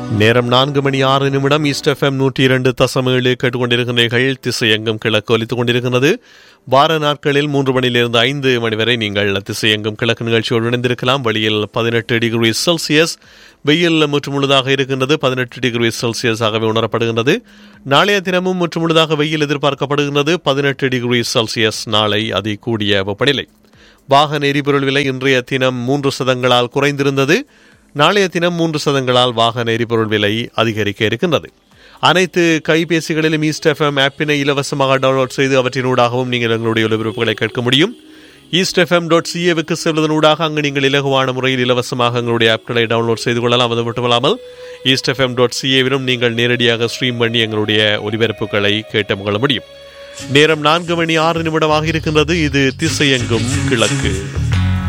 நேரம் நான்கு மணி ஆறு நிமிடம் ஈஸ்ட் எஃப்எம் நூற்றி இரண்டு தசம் ஏழு கேட்டுக்கொண்டிருக்கிறீர்கள் திசையெங்கும் கிழக்கு ஒலித்துக் கொண்டிருக்கிறது வார நாட்களில் மூன்று மணியிலிருந்து ஐந்து மணி வரை நீங்கள் திசையெங்கும் கிழக்கு நிகழ்ச்சியோடு இணைந்திருக்கலாம் வெளியில் பதினெட்டு டிகிரி செல்சியஸ் வெயில் முற்றுமுழுதாக இருக்கின்றது பதினெட்டு டிகிரி செல்சியஸாகவே உணரப்படுகின்றது நாளைய தினமும் முற்றுமுழுதாக வெயில் எதிர்பார்க்கப்படுகின்றது பதினெட்டு டிகிரி செல்சியஸ் நாளை அதி கூடிய வெப்பநிலை வாகன எரிபொருள் விலை இன்றைய தினம் மூன்று சதங்களால் குறைந்திருந்தது நாளைய தினம் மூன்று சதங்களால் வாகன எரிபொருள் விலை அதிகரிக்க இருக்கின்றது அனைத்து கைபேசிகளிலும் ஈஸ்ட் எஃப்எம் ஆப்பினை இலவசமாக டவுன்லோட் செய்து அவற்றினூடாகவும் நீங்கள் எங்களுடைய ஒலிபரப்புகளை கேட்க முடியும் ஈஸ்ட் எஃப்எம் டாட் சிஏவுக்கு செல்வதனூடாக அங்கு நீங்கள் இலகுவான முறையில் இலவசமாக எங்களுடைய ஆப்களை டவுன்லோட் செய்து கொள்ளலாம் அது மட்டுமல்லாமல் ஈஸ்ட் எஃப்எம் டாட் சிஏவிலும் நீங்கள் நேரடியாக ஸ்ட்ரீம் பண்ணி எங்களுடைய ஒலிபரப்புகளை கேட்டு கொள்ள முடியும் நேரம் நான்கு மணி ஆறு நிமிடமாக இருக்கின்றது இது திசையெங்கும் கிழக்கு